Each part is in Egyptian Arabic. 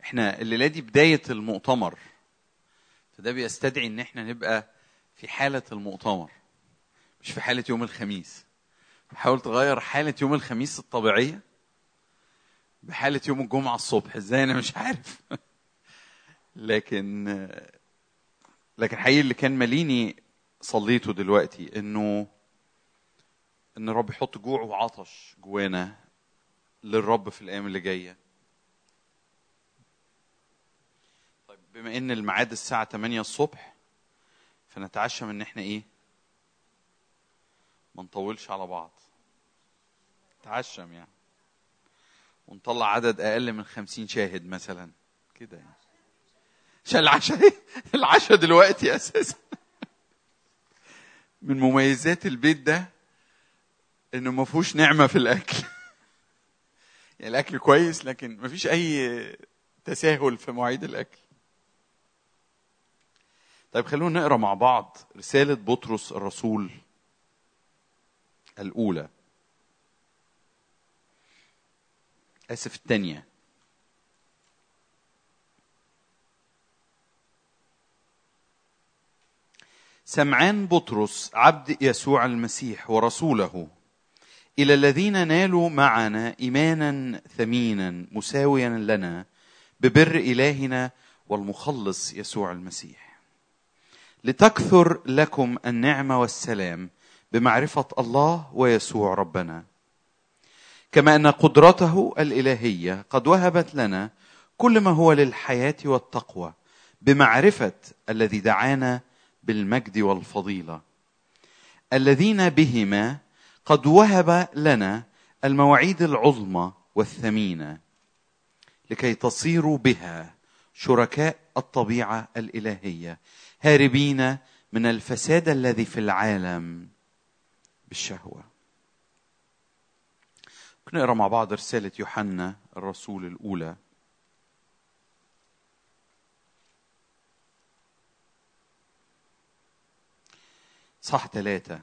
احنا الليله دي بدايه المؤتمر فده بيستدعي ان احنا نبقى في حاله المؤتمر مش في حاله يوم الخميس حاول تغير حاله يوم الخميس الطبيعيه بحاله يوم الجمعه الصبح ازاي انا مش عارف لكن لكن حقيقي اللي كان ماليني صليته دلوقتي انه ان الرب يحط جوع وعطش جوانا للرب في الايام اللي جايه طيب بما ان الميعاد الساعه 8 الصبح فنتعشم ان احنا ايه ما نطولش على بعض نتعشم يعني ونطلع عدد اقل من خمسين شاهد مثلا كده يعني عشان العشاء العشاء دلوقتي اساسا من مميزات البيت ده انه ما فيهوش نعمه في الاكل يعني الاكل كويس لكن ما فيش اي تساهل في مواعيد الاكل طيب خلونا نقرا مع بعض رساله بطرس الرسول الاولى اسف الثانيه سمعان بطرس عبد يسوع المسيح ورسوله الى الذين نالوا معنا ايمانا ثمينا مساويا لنا ببر الهنا والمخلص يسوع المسيح لتكثر لكم النعمه والسلام بمعرفه الله ويسوع ربنا كما ان قدرته الالهيه قد وهبت لنا كل ما هو للحياه والتقوى بمعرفه الذي دعانا بالمجد والفضيله الذين بهما قد وهب لنا المواعيد العظمى والثمينه لكي تصيروا بها شركاء الطبيعه الالهيه هاربين من الفساد الذي في العالم بالشهوه نقرا مع بعض رساله يوحنا الرسول الاولى صح ثلاثة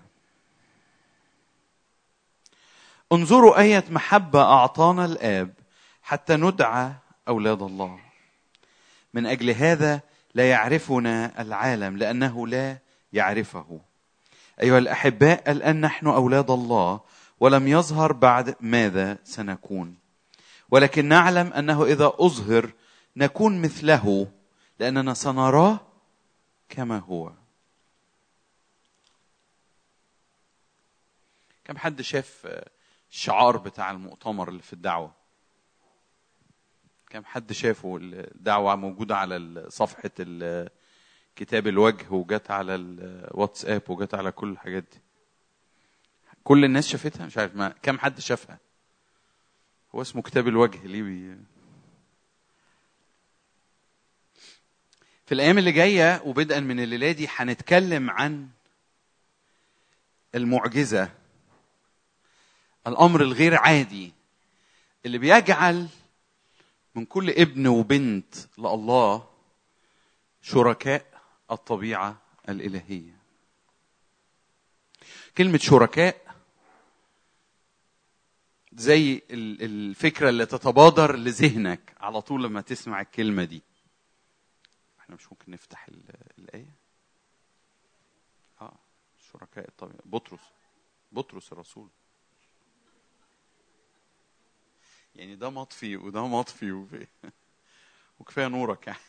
انظروا أية محبة أعطانا الآب حتى ندعى أولاد الله من أجل هذا لا يعرفنا العالم لأنه لا يعرفه أيها الأحباء الآن نحن أولاد الله ولم يظهر بعد ماذا سنكون ولكن نعلم أنه إذا أظهر نكون مثله لأننا سنراه كما هو كم حد شاف الشعار بتاع المؤتمر اللي في الدعوة كم حد شافه الدعوة موجودة على صفحة كتاب الوجه وجت على الواتساب وجت على كل الحاجات دي كل الناس شافتها مش عارف ما كم حد شافها هو اسمه كتاب الوجه ليه بي... في الايام اللي جايه وبدءا من الليله دي هنتكلم عن المعجزه الامر الغير عادي اللي بيجعل من كل ابن وبنت لله شركاء الطبيعه الالهيه كلمه شركاء زي الفكره اللي تتبادر لذهنك على طول لما تسمع الكلمه دي احنا مش ممكن نفتح الايه اه شركاء الطبيعه بطرس بطرس الرسول يعني ده مطفي وده مطفي وفي وكفايه نورك يعني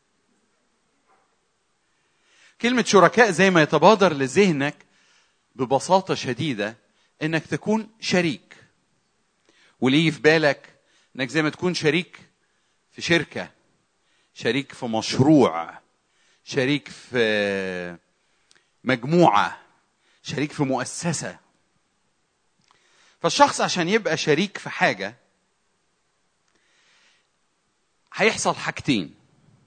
كلمة شركاء زي ما يتبادر لذهنك ببساطة شديدة انك تكون شريك واللي في بالك انك زي ما تكون شريك في شركة شريك في مشروع شريك في مجموعة شريك في مؤسسة فالشخص عشان يبقى شريك في حاجة هيحصل حاجتين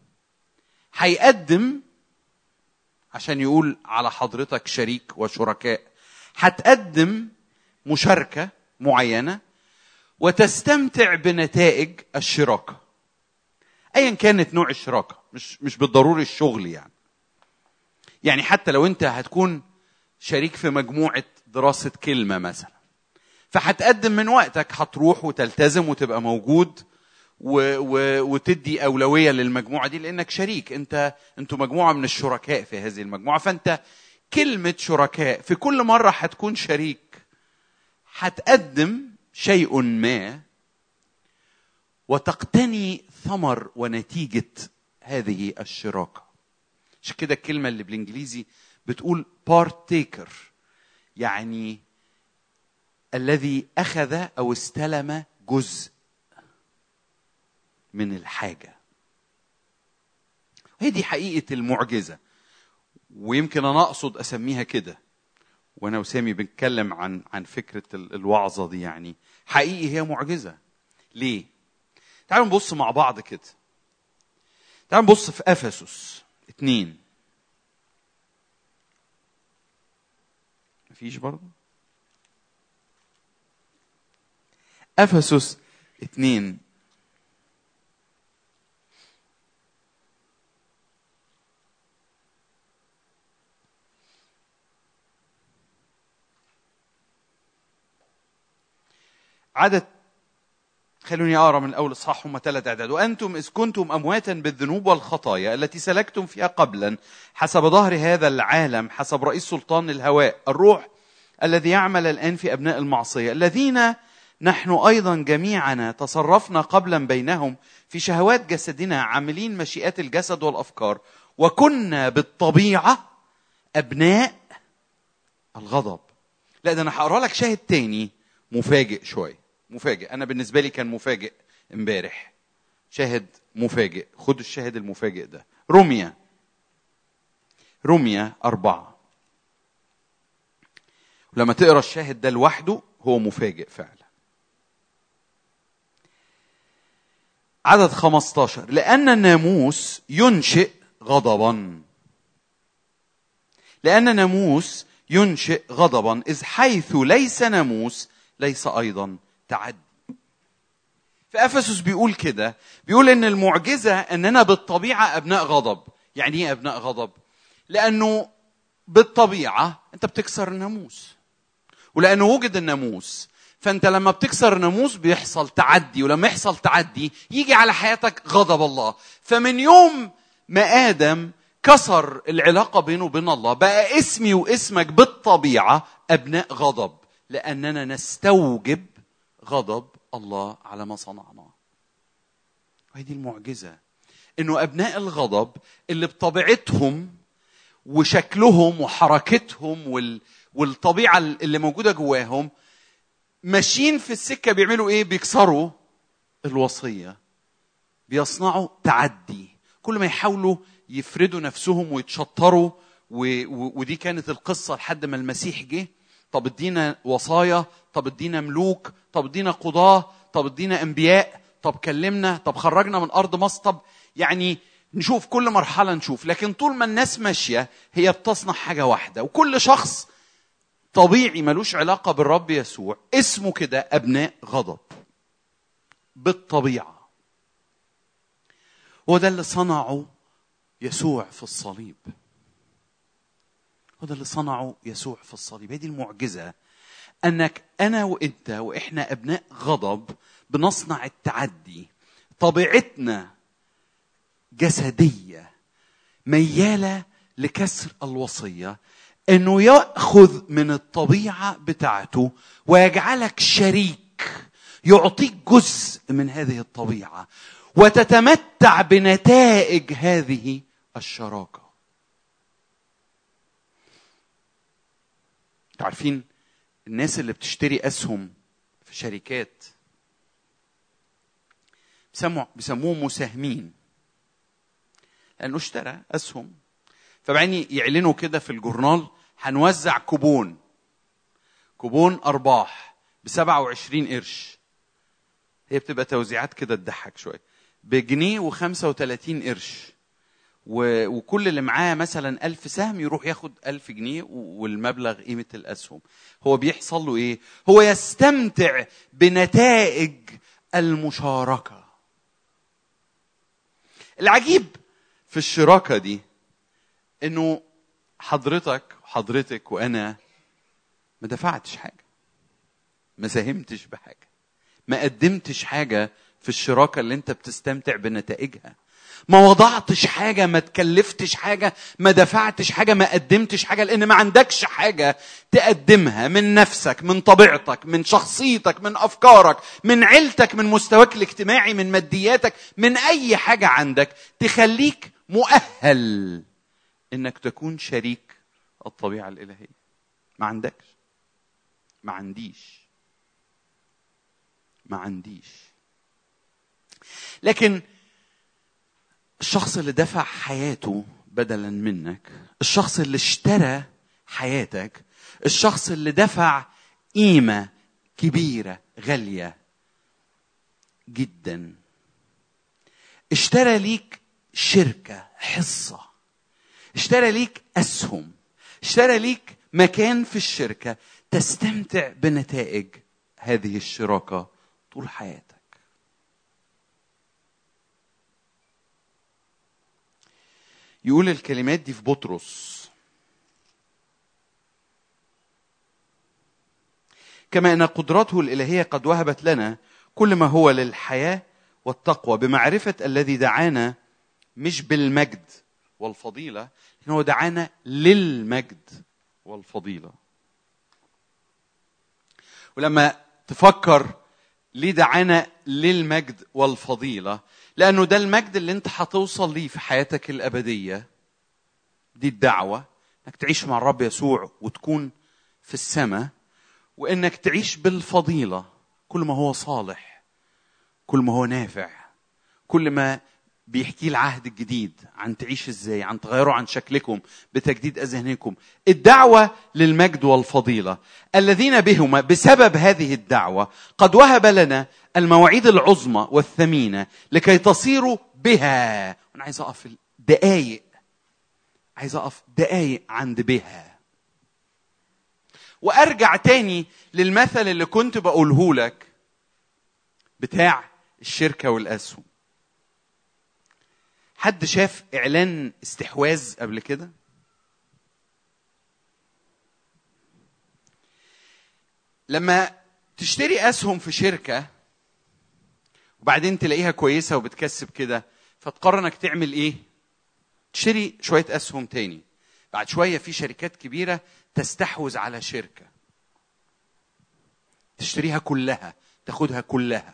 هيقدم عشان يقول على حضرتك شريك وشركاء هتقدم مشاركة معينة وتستمتع بنتائج الشراكة ايا كانت نوع الشراكة مش مش بالضروري الشغل يعني يعني حتى لو انت هتكون شريك في مجموعة دراسة كلمة مثلا فهتقدم من وقتك هتروح وتلتزم وتبقى موجود و و وتدي اولويه للمجموعه دي لانك شريك انت انتوا مجموعه من الشركاء في هذه المجموعه فانت كلمه شركاء في كل مره هتكون شريك هتقدم شيء ما وتقتني ثمر ونتيجه هذه الشراكه عشان كده الكلمه اللي بالانجليزي بتقول بارتيكر يعني الذي اخذ او استلم جزء من الحاجه هي دي حقيقه المعجزه ويمكن انا اقصد اسميها كده وانا وسامي بنتكلم عن عن فكره الوعظه دي يعني حقيقي هي معجزه ليه تعالوا نبص مع بعض كده تعالوا نبص في افسس اتنين مفيش برضه افسس اتنين عدد خلوني اقرا من اول اصحاح هم ثلاث اعداد وانتم اذ كنتم امواتا بالذنوب والخطايا التي سلكتم فيها قبلا حسب ظهر هذا العالم حسب رئيس سلطان الهواء الروح الذي يعمل الان في ابناء المعصيه الذين نحن ايضا جميعنا تصرفنا قبلا بينهم في شهوات جسدنا عاملين مشيئات الجسد والافكار وكنا بالطبيعه ابناء الغضب لا ده انا هقرا لك شاهد تاني مفاجئ شويه مفاجئ انا بالنسبه لي كان مفاجئ امبارح شاهد مفاجئ خد الشاهد المفاجئ ده رمية رمية أربعة لما تقرا الشاهد ده لوحده هو مفاجئ فعلا عدد 15 لأن الناموس ينشئ غضبا لأن الناموس ينشئ غضبا إذ حيث ليس ناموس ليس أيضا تعدي في افسس بيقول كده بيقول ان المعجزه اننا بالطبيعه ابناء غضب يعني ايه ابناء غضب لانه بالطبيعه انت بتكسر الناموس ولانه وجد الناموس فانت لما بتكسر الناموس بيحصل تعدي ولما يحصل تعدي يجي على حياتك غضب الله فمن يوم ما ادم كسر العلاقه بينه وبين الله بقى اسمي واسمك بالطبيعه ابناء غضب لاننا نستوجب غضب الله على ما صنعناه وهي دي المعجزة انه ابناء الغضب اللي بطبيعتهم وشكلهم وحركتهم وال... والطبيعة اللي موجودة جواهم ماشيين في السكة بيعملوا ايه بيكسروا الوصية بيصنعوا تعدي كل ما يحاولوا يفردوا نفسهم ويتشطروا و... و... ودي كانت القصة لحد ما المسيح جه طب ادينا وصايا طب ادينا ملوك طب ادينا قضاة طب ادينا انبياء طب كلمنا طب خرجنا من ارض مصر طب يعني نشوف كل مرحله نشوف لكن طول ما الناس ماشيه هي بتصنع حاجه واحده وكل شخص طبيعي ملوش علاقه بالرب يسوع اسمه كده ابناء غضب بالطبيعه هو ده اللي صنعه يسوع في الصليب هو ده اللي صنعه يسوع في الصليب هذه المعجزه انك انا وانت واحنا ابناء غضب بنصنع التعدي طبيعتنا جسديه مياله لكسر الوصيه انه ياخذ من الطبيعه بتاعته ويجعلك شريك يعطيك جزء من هذه الطبيعه وتتمتع بنتائج هذه الشراكه عارفين الناس اللي بتشتري اسهم في شركات بيسموا بيسموهم مساهمين لانه اشترى اسهم فبعدين يعلنوا كده في الجورنال هنوزع كوبون كوبون ارباح ب 27 قرش هي بتبقى توزيعات كده تضحك شويه بجنيه و35 قرش وكل اللي معاه مثلا ألف سهم يروح ياخد ألف جنيه والمبلغ قيمة الأسهم هو بيحصل له إيه؟ هو يستمتع بنتائج المشاركة العجيب في الشراكة دي إنه حضرتك وحضرتك وأنا ما دفعتش حاجة ما ساهمتش بحاجة ما قدمتش حاجة في الشراكه اللي انت بتستمتع بنتائجها ما وضعتش حاجه ما تكلفتش حاجه ما دفعتش حاجه ما قدمتش حاجه لان ما عندكش حاجه تقدمها من نفسك من طبيعتك من شخصيتك من افكارك من عيلتك من مستواك الاجتماعي من مادياتك من اي حاجه عندك تخليك مؤهل انك تكون شريك الطبيعه الالهيه ما عندكش ما عنديش ما عنديش لكن الشخص اللي دفع حياته بدلا منك الشخص اللي اشترى حياتك الشخص اللي دفع قيمه كبيره غاليه جدا اشترى ليك شركه حصه اشترى ليك اسهم اشترى ليك مكان في الشركه تستمتع بنتائج هذه الشراكه طول حياتك يقول الكلمات دي في بطرس كما ان قدرته الالهيه قد وهبت لنا كل ما هو للحياه والتقوى بمعرفه الذي دعانا مش بالمجد والفضيله لكن هو دعانا للمجد والفضيله ولما تفكر ليه دعانا للمجد والفضيله لانه ده المجد اللي انت هتوصل ليه في حياتك الابديه دي الدعوه انك تعيش مع الرب يسوع وتكون في السماء وانك تعيش بالفضيله كل ما هو صالح كل ما هو نافع كل ما بيحكي العهد الجديد عن تعيش ازاي عن تغيروا عن شكلكم بتجديد اذهانكم الدعوه للمجد والفضيله الذين بهما بسبب هذه الدعوه قد وهب لنا المواعيد العظمى والثمينه لكي تصيروا بها انا عايز اقف دقايق عايز اقف دقايق عند بها وارجع تاني للمثل اللي كنت بقوله لك بتاع الشركه والاسهم حد شاف اعلان استحواذ قبل كده لما تشتري اسهم في شركه وبعدين تلاقيها كويسه وبتكسب كده فتقرر انك تعمل ايه تشتري شويه اسهم تاني بعد شويه في شركات كبيره تستحوذ على شركه تشتريها كلها تاخدها كلها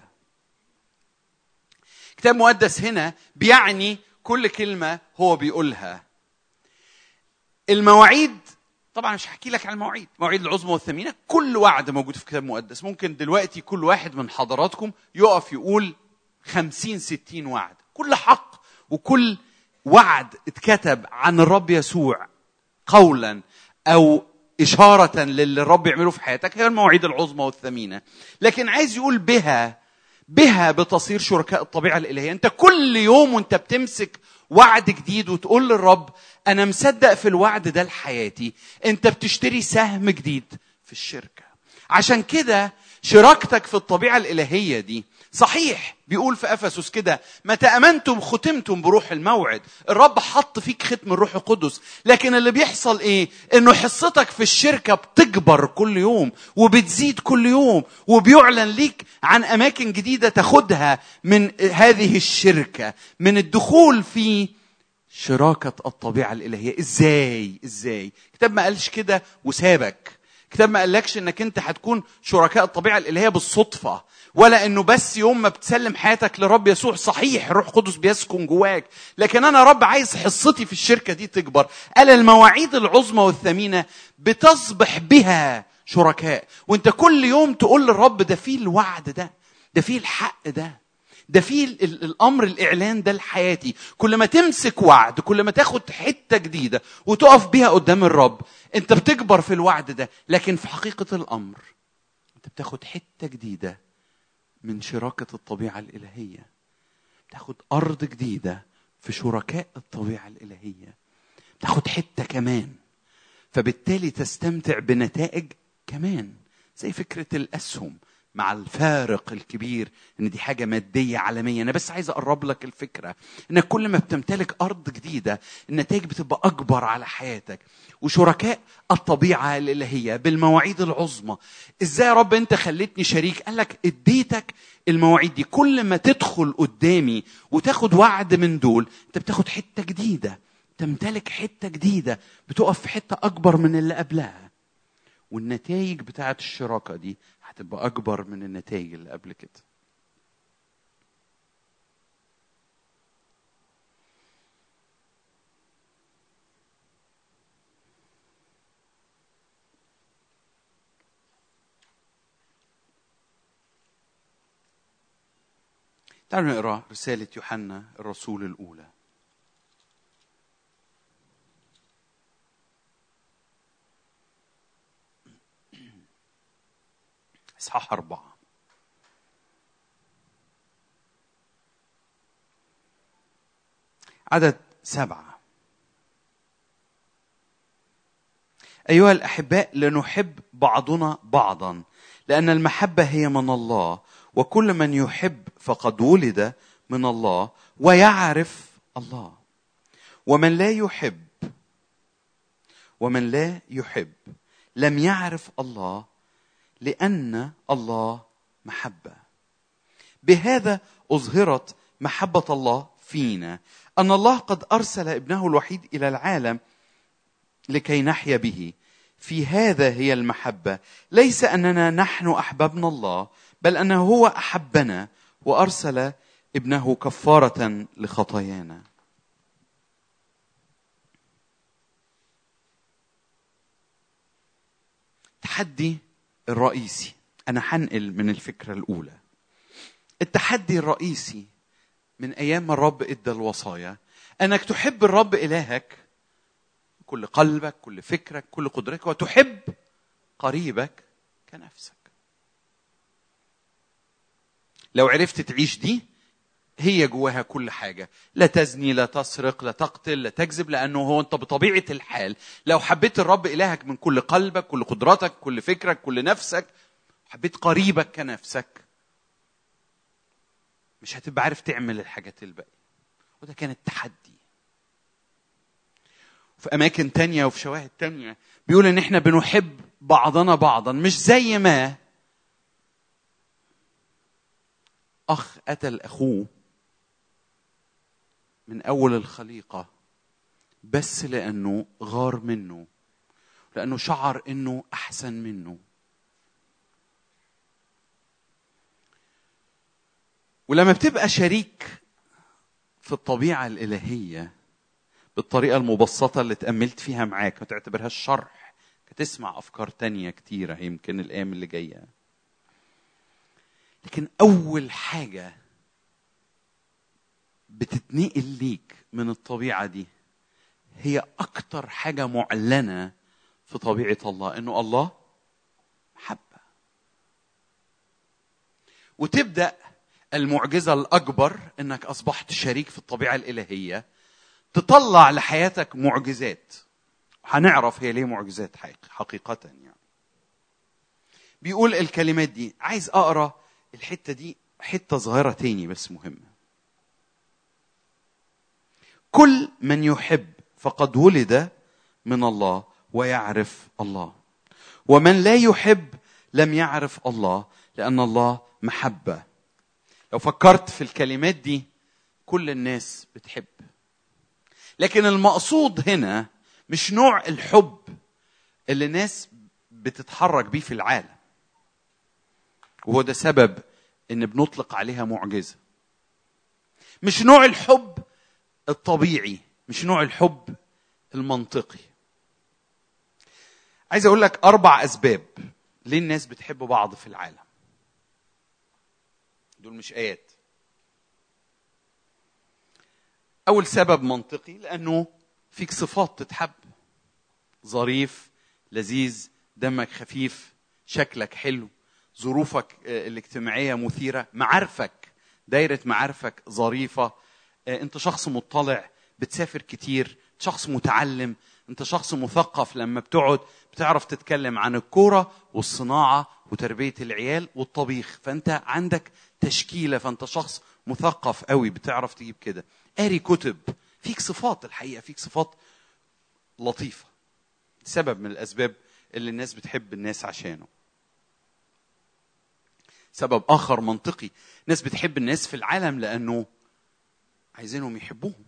كتاب مقدس هنا بيعني كل كلمة هو بيقولها المواعيد طبعا مش هحكي لك على المواعيد المواعيد العظمى والثمينة كل وعد موجود في كتاب مقدس ممكن دلوقتي كل واحد من حضراتكم يقف يقول خمسين ستين وعد كل حق وكل وعد اتكتب عن الرب يسوع قولا أو إشارة للي الرب يعمله في حياتك هي المواعيد العظمى والثمينة لكن عايز يقول بها بها بتصير شركاء الطبيعه الالهيه انت كل يوم وانت بتمسك وعد جديد وتقول للرب انا مصدق في الوعد ده لحياتي انت بتشتري سهم جديد في الشركه عشان كده شراكتك في الطبيعه الالهيه دي صحيح بيقول في افسس كده متى امنتم ختمتم بروح الموعد الرب حط فيك ختم الروح القدس لكن اللي بيحصل ايه انه حصتك في الشركه بتكبر كل يوم وبتزيد كل يوم وبيعلن ليك عن اماكن جديده تاخدها من هذه الشركه من الدخول في شراكه الطبيعه الالهيه ازاي ازاي كتاب ما قالش كده وسابك كتاب ما قالكش انك انت هتكون شركاء الطبيعه الالهيه بالصدفه ولا انه بس يوم ما بتسلم حياتك لرب يسوع صحيح الروح القدس بيسكن جواك لكن انا رب عايز حصتي في الشركه دي تكبر قال المواعيد العظمى والثمينه بتصبح بها شركاء وانت كل يوم تقول للرب ده فيه الوعد ده ده فيه الحق ده ده فيه الامر الاعلان ده لحياتي كل ما تمسك وعد كل ما تاخد حته جديده وتقف بيها قدام الرب انت بتكبر في الوعد ده لكن في حقيقه الامر انت بتاخد حته جديده من شراكه الطبيعه الالهيه بتاخد ارض جديده في شركاء الطبيعه الالهيه بتاخد حته كمان فبالتالي تستمتع بنتائج كمان زي فكره الاسهم مع الفارق الكبير ان دي حاجه ماديه عالميه انا بس عايز اقرب لك الفكره انك كل ما بتمتلك ارض جديده النتائج بتبقى اكبر على حياتك وشركاء الطبيعه الالهيه بالمواعيد العظمى ازاي يا رب انت خليتني شريك قال لك اديتك المواعيد دي كل ما تدخل قدامي وتاخد وعد من دول انت بتاخد حته جديده تمتلك حته جديده بتقف في حته اكبر من اللي قبلها والنتائج بتاعت الشراكه دي هتبقى اكبر من النتائج اللي قبل كده تعالوا نقرا رساله يوحنا الرسول الاولى اصحاح اربعه عدد سبعه ايها الاحباء لنحب بعضنا بعضا لان المحبه هي من الله وكل من يحب فقد ولد من الله ويعرف الله ومن لا يحب ومن لا يحب لم يعرف الله لان الله محبه بهذا اظهرت محبه الله فينا ان الله قد ارسل ابنه الوحيد الى العالم لكي نحيا به في هذا هي المحبه ليس اننا نحن احببنا الله بل انه هو احبنا وارسل ابنه كفاره لخطايانا التحدي الرئيسي انا هنقل من الفكره الاولى التحدي الرئيسي من ايام ما الرب ادى الوصايا انك تحب الرب الهك كل قلبك كل فكرك كل قدرتك وتحب قريبك كنفسك لو عرفت تعيش دي هي جواها كل حاجة لا تزني لا تسرق لا تقتل لا تكذب لأنه هو أنت بطبيعة الحال لو حبيت الرب إلهك من كل قلبك كل قدراتك كل فكرك كل نفسك حبيت قريبك كنفسك مش هتبقى عارف تعمل الحاجات الباقية وده كان التحدي في أماكن تانية وفي شواهد تانية بيقول إن إحنا بنحب بعضنا بعضا مش زي ما أخ قتل أخوه من أول الخليقة بس لأنه غار منه لأنه شعر إنه أحسن منه ولما بتبقى شريك في الطبيعة الإلهية بالطريقة المبسطة اللي تأملت فيها معاك ما تعتبرهاش شرح هتسمع أفكار تانية كتيرة يمكن الأيام اللي جاية لكن أول حاجة بتتنقل ليك من الطبيعة دي هي أكتر حاجة معلنة في طبيعة الله إنه الله محبة وتبدأ المعجزة الأكبر إنك أصبحت شريك في الطبيعة الإلهية تطلع لحياتك معجزات هنعرف هي ليه معجزات حقيقة يعني بيقول الكلمات دي عايز أقرأ الحتة دي حتة صغيرة تاني بس مهمة كل من يحب فقد ولد من الله ويعرف الله ومن لا يحب لم يعرف الله لأن الله محبة لو فكرت في الكلمات دي كل الناس بتحب لكن المقصود هنا مش نوع الحب اللي الناس بتتحرك بيه في العالم وهو ده سبب ان بنطلق عليها معجزه مش نوع الحب الطبيعي مش نوع الحب المنطقي عايز اقول لك اربع اسباب ليه الناس بتحب بعض في العالم دول مش ايات اول سبب منطقي لانه فيك صفات تتحب ظريف لذيذ دمك خفيف شكلك حلو ظروفك الاجتماعيه مثيره معارفك دايره معارفك ظريفه انت شخص مطلع بتسافر كتير شخص متعلم انت شخص مثقف لما بتقعد بتعرف تتكلم عن الكوره والصناعه وتربيه العيال والطبيخ فانت عندك تشكيله فانت شخص مثقف قوي بتعرف تجيب كده قاري كتب فيك صفات الحقيقه فيك صفات لطيفه سبب من الاسباب اللي الناس بتحب الناس عشانه سبب اخر منطقي ناس بتحب الناس في العالم لانه عايزينهم يحبوهم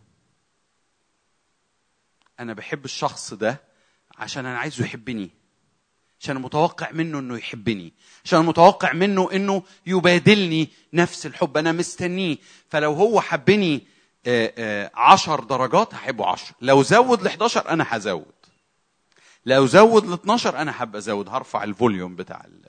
انا بحب الشخص ده عشان انا عايزه يحبني عشان أنا متوقع منه انه يحبني عشان أنا متوقع منه انه يبادلني نفس الحب انا مستنيه فلو هو حبني آه، آه، عشر درجات هحبه عشر لو زود ل 11 انا هزود لو زود ل 12 انا حابب ازود هرفع الفوليوم بتاع ال...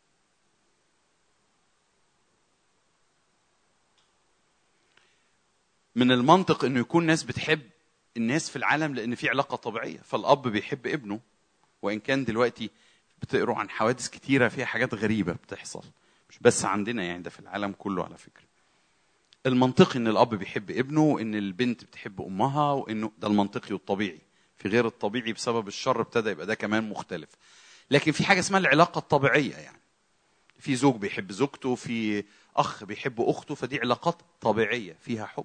من المنطق انه يكون ناس بتحب الناس في العالم لان في علاقه طبيعيه فالاب بيحب ابنه وان كان دلوقتي بتقروا عن حوادث كتيره فيها حاجات غريبه بتحصل مش بس عندنا يعني ده في العالم كله على فكره المنطقي ان الاب بيحب ابنه وان البنت بتحب امها وانه ده المنطقي والطبيعي في غير الطبيعي بسبب الشر ابتدى يبقى ده كمان مختلف لكن في حاجه اسمها العلاقه الطبيعيه يعني في زوج بيحب زوجته في اخ بيحب اخته فدي علاقات طبيعيه فيها حب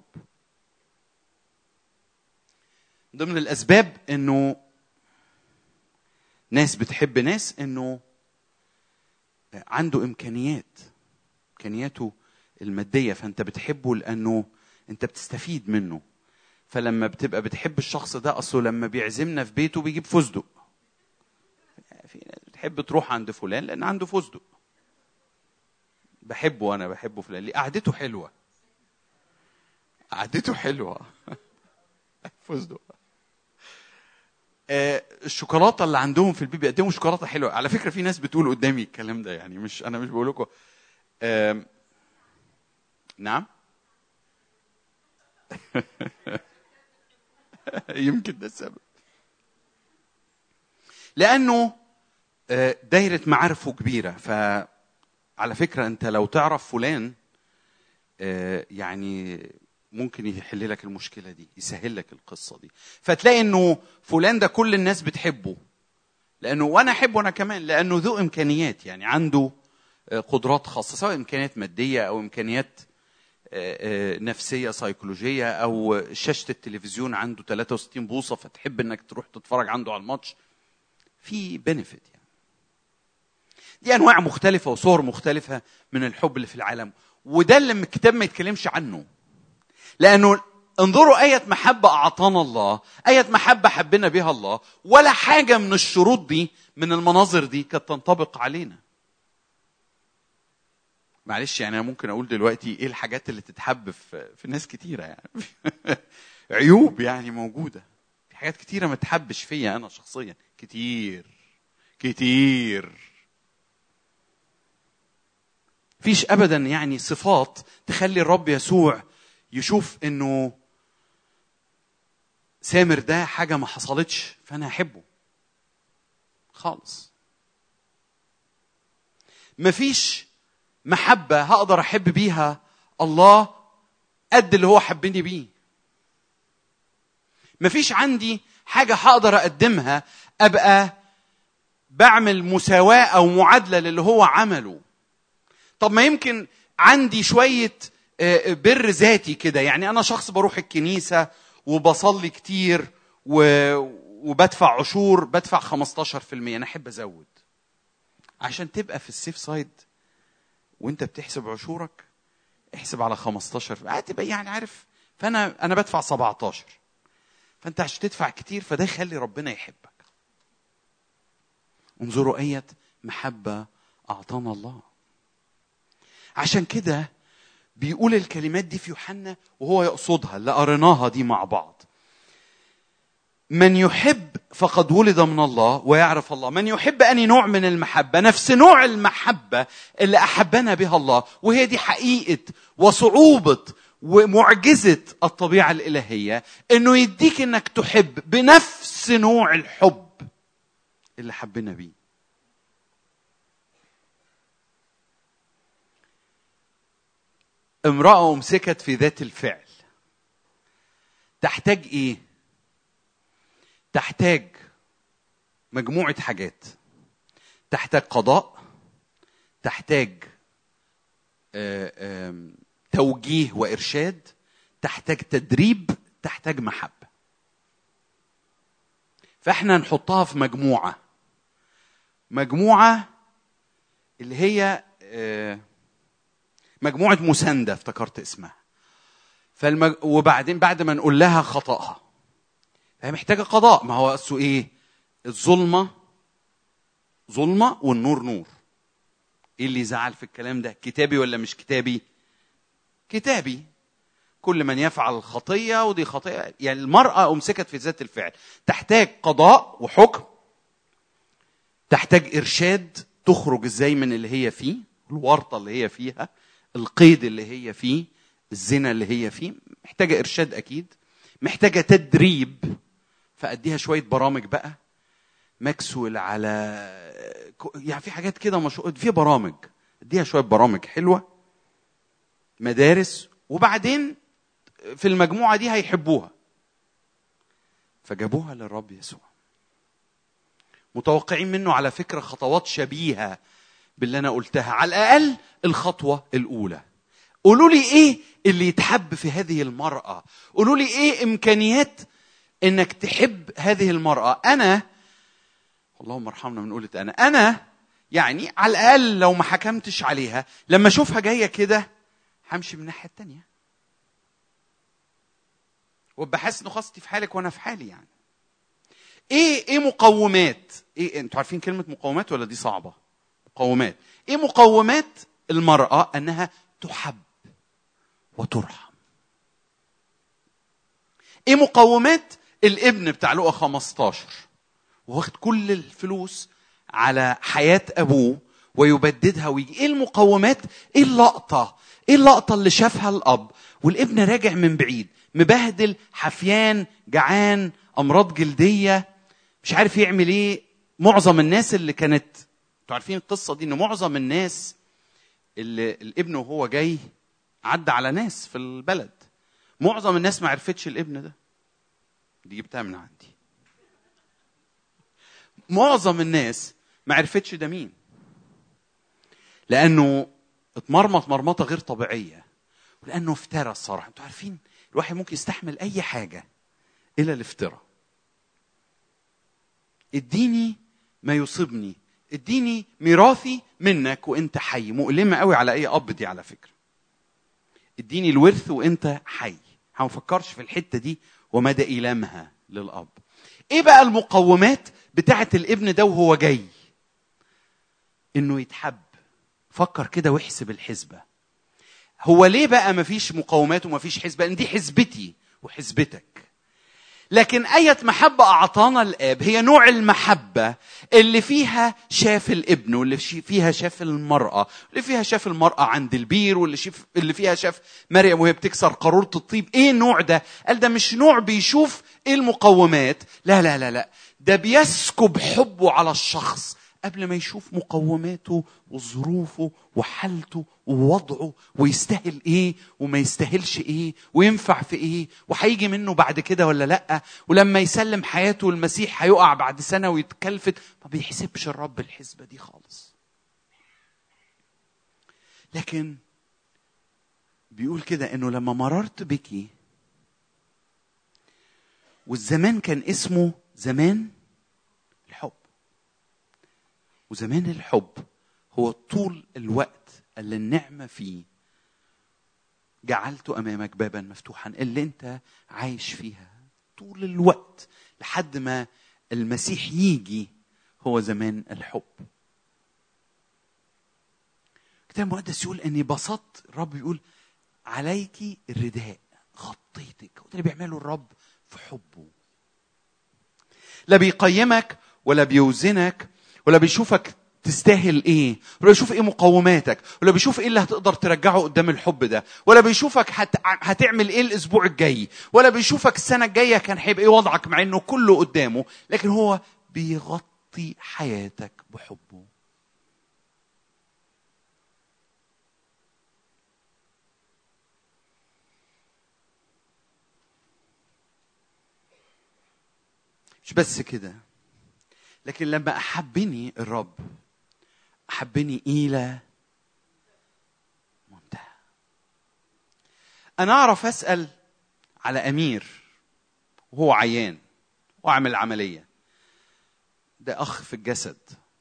ضمن الاسباب انه ناس بتحب ناس انه عنده امكانيات امكانياته الماديه فانت بتحبه لانه انت بتستفيد منه فلما بتبقى بتحب الشخص ده اصله لما بيعزمنا في بيته بيجيب فستق في ناس بتحب تروح عند فلان لان عنده فستق بحبه انا بحبه فلان ليه قعدته حلوه قعدته حلوه فستق آه، الشوكولاته اللي عندهم في البيت بيقدموا شوكولاته حلوه على فكره في ناس بتقول قدامي الكلام ده يعني مش انا مش بقول لكم آم، نعم يمكن ده السبب لانه آه، دايره معارفه كبيره فعلى فكره انت لو تعرف فلان آه، يعني ممكن يحل لك المشكله دي يسهل لك القصه دي فتلاقي انه فلان ده كل الناس بتحبه لانه وانا احبه انا كمان لانه ذو امكانيات يعني عنده آه، قدرات خاصه سواء امكانيات ماديه او امكانيات آه، آه، نفسيه سيكولوجيه او شاشه التلفزيون عنده 63 بوصه فتحب انك تروح تتفرج عنده على الماتش في بنفيت يعني دي انواع مختلفه وصور مختلفه من الحب اللي في العالم وده اللي الكتاب ما يتكلمش عنه لانه انظروا آية محبة أعطانا الله آية محبة حبنا بها الله ولا حاجة من الشروط دي من المناظر دي كانت تنطبق علينا معلش يعني أنا ممكن أقول دلوقتي إيه الحاجات اللي تتحب في, في ناس كتيرة يعني عيوب يعني موجودة في حاجات كتيرة ما تحبش فيا أنا شخصيا كتير كتير فيش ابدا يعني صفات تخلي الرب يسوع يشوف انه سامر ده حاجه ما حصلتش فانا احبه خالص مفيش محبه هقدر احب بيها الله قد اللي هو حبني بيه مفيش عندي حاجه هقدر اقدمها ابقى بعمل مساواه او معادله للي هو عمله طب ما يمكن عندي شويه آه، بر ذاتي كده يعني انا شخص بروح الكنيسه وبصلي كتير و... وبدفع عشور بدفع 15% انا احب ازود عشان تبقى في السيف سايد وانت بتحسب عشورك احسب على 15 هتبقى يعني عارف فانا انا بدفع 17 فانت عشان تدفع كتير فده يخلي ربنا يحبك انظروا اية محبة أعطانا الله عشان كده بيقول الكلمات دي في يوحنا وهو يقصدها اللي قريناها دي مع بعض من يحب فقد ولد من الله ويعرف الله من يحب أني نوع من المحبة نفس نوع المحبة اللي أحبنا بها الله وهي دي حقيقة وصعوبة ومعجزة الطبيعة الإلهية إنه يديك إنك تحب بنفس نوع الحب اللي حبنا بيه امرأة أمسكت في ذات الفعل تحتاج إيه؟ تحتاج مجموعه حاجات تحتاج قضاء تحتاج آه، آم، توجيه وارشاد تحتاج تدريب تحتاج محبه فاحنا نحطها في مجموعه مجموعه اللي هي آه، مجموعه مسانده افتكرت اسمها فالمج... وبعدين بعد ما نقول لها خطأها فهي محتاجه قضاء ما هو اصله ايه الظلمه ظلمه والنور نور ايه اللي يزعل في الكلام ده كتابي ولا مش كتابي كتابي كل من يفعل خطيه ودي خطيه يعني المراه امسكت في ذات الفعل تحتاج قضاء وحكم تحتاج ارشاد تخرج ازاي من اللي هي فيه الورطه اللي هي فيها القيد اللي هي فيه الزنا اللي هي فيه محتاجه ارشاد اكيد محتاجه تدريب فاديها شويه برامج بقى ماكسويل على يعني في حاجات كده مشهور في برامج اديها شويه برامج حلوه مدارس وبعدين في المجموعه دي هيحبوها فجابوها للرب يسوع متوقعين منه على فكره خطوات شبيهه باللي انا قلتها على الاقل الخطوه الاولى قولوا لي ايه اللي يتحب في هذه المراه قولوا لي ايه امكانيات انك تحب هذه المراه انا اللهم ارحمنا من قولة انا انا يعني على الاقل لو ما حكمتش عليها لما اشوفها جايه كده همشي من الناحيه التانية وابقى حاسس انه خاصتي في حالك وانا في حالي يعني ايه ايه مقومات ايه انتوا عارفين كلمه مقومات ولا دي صعبه مقومات ايه مقومات المراه انها تحب وترحم ايه مقومات الابن بتاع لقا 15 واخد كل الفلوس على حياة أبوه ويبددها ويجي إيه المقومات؟ إيه اللقطة؟ إيه اللقطة اللي شافها الأب؟ والابن راجع من بعيد مبهدل حفيان جعان أمراض جلدية مش عارف يعمل إيه معظم الناس اللي كانت انتوا عارفين القصة دي إن معظم الناس اللي الابن وهو جاي عدى على ناس في البلد معظم الناس ما عرفتش الابن ده دي جبتها من عندي معظم الناس ما عرفتش ده مين لانه اتمرمط مرمطه غير طبيعيه ولانه افترى الصراحه انتوا عارفين الواحد ممكن يستحمل اي حاجه الا الافتراء اديني ما يصيبني اديني ميراثي منك وانت حي مؤلمه قوي على اي اب دي على فكره اديني الورث وانت حي ما فكرش في الحته دي ومدى ايلامها للاب ايه بقى المقومات بتاعه الابن ده وهو جاي انه يتحب فكر كده واحسب الحسبه هو ليه بقى مفيش مقومات ومفيش حسبه لان دي حسبتي وحسبتك لكن آية محبة أعطانا الآب هي نوع المحبة اللي فيها شاف الابن واللي فيها شاف المرأة اللي فيها شاف المرأة عند البير واللي شاف اللي فيها شاف مريم وهي بتكسر قارورة الطيب إيه النوع ده؟ قال ده مش نوع بيشوف إيه المقومات لا لا لا لا ده بيسكب حبه على الشخص قبل ما يشوف مقوماته وظروفه وحالته ووضعه ويستاهل ايه وما يستاهلش ايه وينفع في ايه وهيجي منه بعد كده ولا لا ولما يسلم حياته المسيح هيقع بعد سنه ويتكلفت ما بيحسبش الرب الحسبه دي خالص لكن بيقول كده انه لما مررت بك والزمان كان اسمه زمان الحب وزمان الحب هو طول الوقت اللي النعمة فيه جعلته أمامك بابا مفتوحا اللي أنت عايش فيها طول الوقت لحد ما المسيح يجي هو زمان الحب الكتاب المقدس يقول اني بسطت الرب يقول عليك الرداء غطيتك وده اللي بيعمله الرب في حبه لا بيقيمك ولا بيوزنك ولا بيشوفك تستاهل ايه ولا بيشوف ايه مقوماتك ولا بيشوف ايه اللي هتقدر ترجعه قدام الحب ده ولا بيشوفك هت... هتعمل ايه الاسبوع الجاي ولا بيشوفك السنه الجايه كان هيبقى ايه وضعك مع انه كله قدامه لكن هو بيغطي حياتك بحبه مش بس كده لكن لما احبني الرب احبني الى منتهى انا اعرف اسال على امير وهو عيان واعمل عمليه ده اخ في الجسد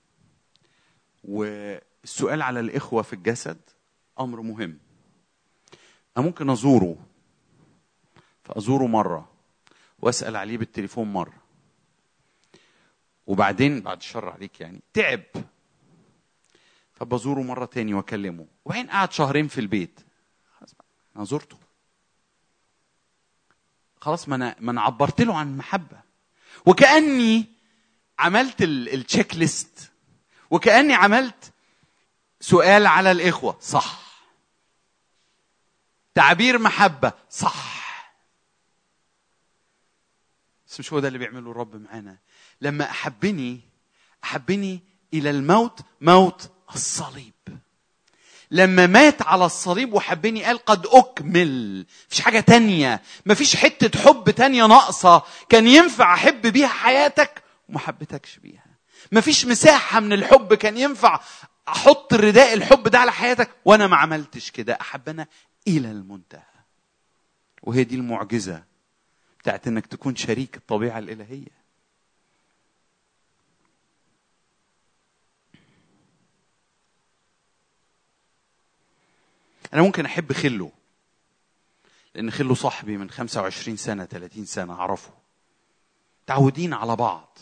والسؤال على الاخوه في الجسد امر مهم انا ممكن ازوره فازوره مره واسال عليه بالتليفون مره وبعدين بعد الشر عليك يعني تعب فبزوره مره تاني واكلمه وبعدين قعد شهرين في البيت انا زرته خلاص ما انا ما انا عبرت له عن المحبه وكاني عملت التشيك ليست وكاني عملت سؤال على الاخوه صح تعبير محبه صح بس مش هو ده اللي بيعمله الرب معانا لما احبني احبني الى الموت موت الصليب لما مات على الصليب وحبني قال قد أكمل مفيش حاجة تانية مفيش حتة حب تانية ناقصة كان ينفع أحب بيها حياتك وما حبيتكش بيها مفيش مساحة من الحب كان ينفع أحط الرداء الحب ده على حياتك وأنا ما عملتش كده أحبنا إلى المنتهى وهي دي المعجزة بتاعت إنك تكون شريك الطبيعة الإلهية أنا ممكن أحب خله لأن خله صاحبي من 25 سنة 30 سنة أعرفه تعودين على بعض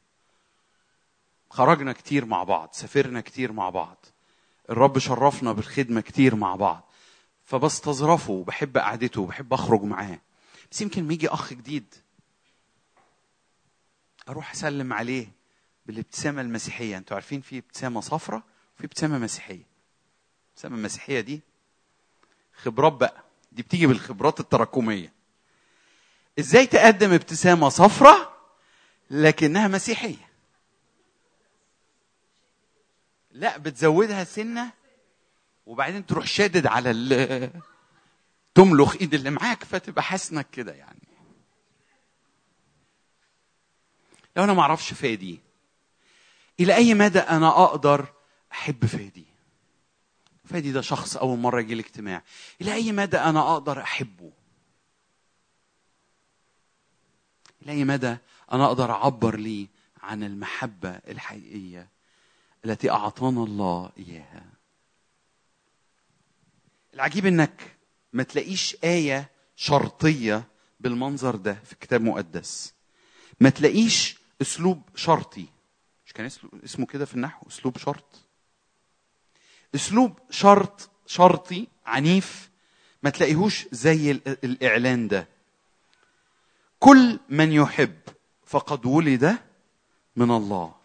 خرجنا كتير مع بعض سافرنا كتير مع بعض الرب شرفنا بالخدمة كتير مع بعض فبستظرفه وبحب قعدته وبحب أخرج معاه بس يمكن ما يجي أخ جديد أروح أسلم عليه بالابتسامة المسيحية أنتوا عارفين في ابتسامة صفراء وفي ابتسامة مسيحية الابتسامة المسيحية دي خبرات بقى دي بتيجي بالخبرات التراكميه ازاي تقدم ابتسامه صفراء لكنها مسيحيه لا بتزودها سنه وبعدين تروح شادد على ال تملخ ايد اللي معاك فتبقى حاسنك كده يعني لو انا ما اعرفش فادي الى اي مدى انا اقدر احب فادي فادي ده شخص أول مرة يجي الاجتماع إلى أي مدى أنا أقدر أحبه إلى أي مدى أنا أقدر أعبر لي عن المحبة الحقيقية التي أعطانا الله إياها العجيب إنك ما تلاقيش آية شرطية بالمنظر ده في الكتاب المقدس ما تلاقيش أسلوب شرطي مش كان اسمه كده في النحو أسلوب شرط اسلوب شرط شرطي عنيف ما تلاقيهوش زي الاعلان ده كل من يحب فقد ولد من الله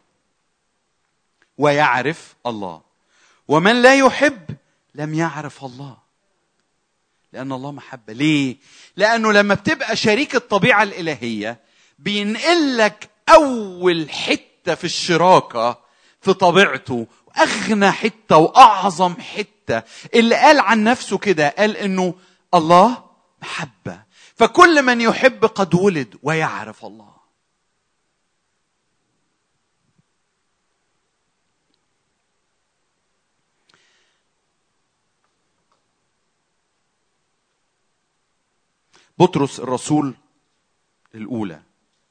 ويعرف الله ومن لا يحب لم يعرف الله لأن الله محبة ليه؟ لأنه لما بتبقى شريك الطبيعة الإلهية بينقلك أول حتة في الشراكة في طبيعته اغنى حته واعظم حته اللي قال عن نفسه كده قال انه الله محبه فكل من يحب قد ولد ويعرف الله بطرس الرسول الاولى